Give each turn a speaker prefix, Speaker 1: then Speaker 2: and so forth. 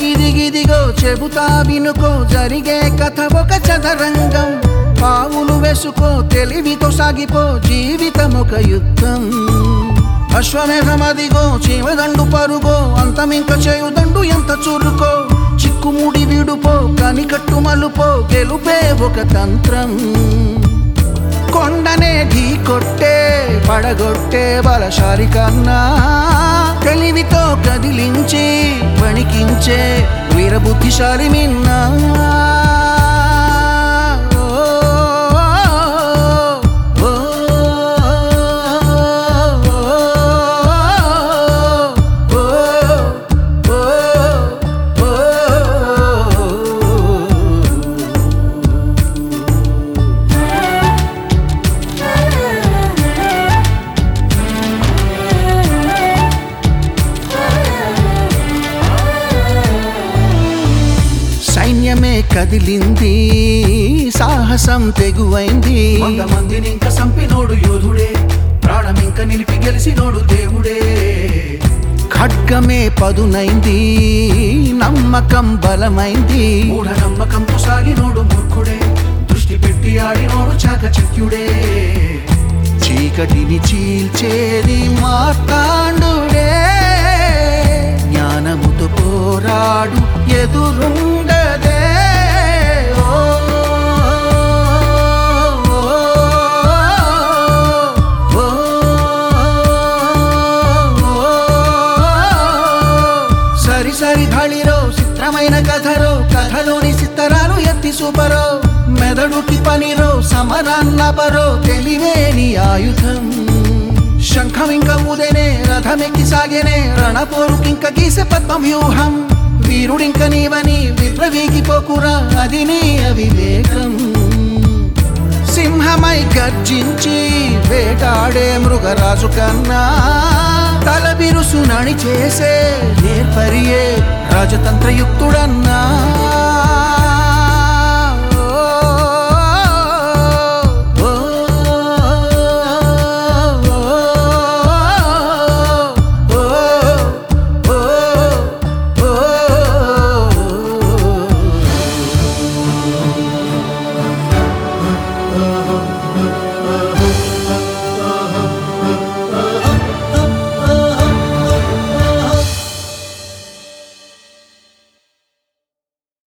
Speaker 1: ఇదిగిదిగో చెబుతా వినుకో జరిగే కథ ఒక చదరంగం పావులు వేసుకో తెలివితో సాగిపో జీవితం ఒక యుద్ధం అశ్వమేధమదిగో చీమదండు పరుగో అంతమింక చేయుదండు ఎంత చురుకో చిక్కుముడి విడుపో కనికట్టు మలుపో గెలుపే ఒక తంత్రం కొండనే ఢీ కొట్టే పడగొట్టే బలశాలి కన్నా తెలివితో కదిలించి వణికించే వీరబుద్ధిశాలి మిన్నా ఓ, ఓ, ఓ, ఓ, ఓ, సైన్యమే కదిలింది సాహసం తెగువైంది వంద మందిని ఇంక సంపినోడు యోధుడే ప్రాణం ఇంక నిలిపి గెలిసినోడు దేవుడే ఖడ్గమే పదునైంది నమ్మకం బలమైంది మూఢ నమ్మకంతో సాగినోడు మూర్ఖుడే దృష్టి పెట్టి ఆడినోడు చాకచక్యుడే చీకటిని చీల్చేది మార్తాండుడే జ్ఞానముతో పోరాడు ఎదురుండదే ఓ, ఓ, ఓ, సరి సరి ధళిరో చిత్రమైన కథరో కథలోని చిత్తరాలు ఎత్తి సూపరో మెదడుకి పనిరో సమరాన్నపరో తెలివేని ఆయుధం శంఖం ఇంక ఊదెనే రథమెక్కి సాగెనే రణపోరుకింక గీసె పద్మ వ్యూహం వీరుడింక నీవని విప్రవీగిపోకురా అది నీ అవివేకం సింహమై గర్జించి వేటాడే మృగరాజు కన్నా తల బిరుసు నణి చేసే నేర్పరియే రాజతంత్రయుక్తుడన్నా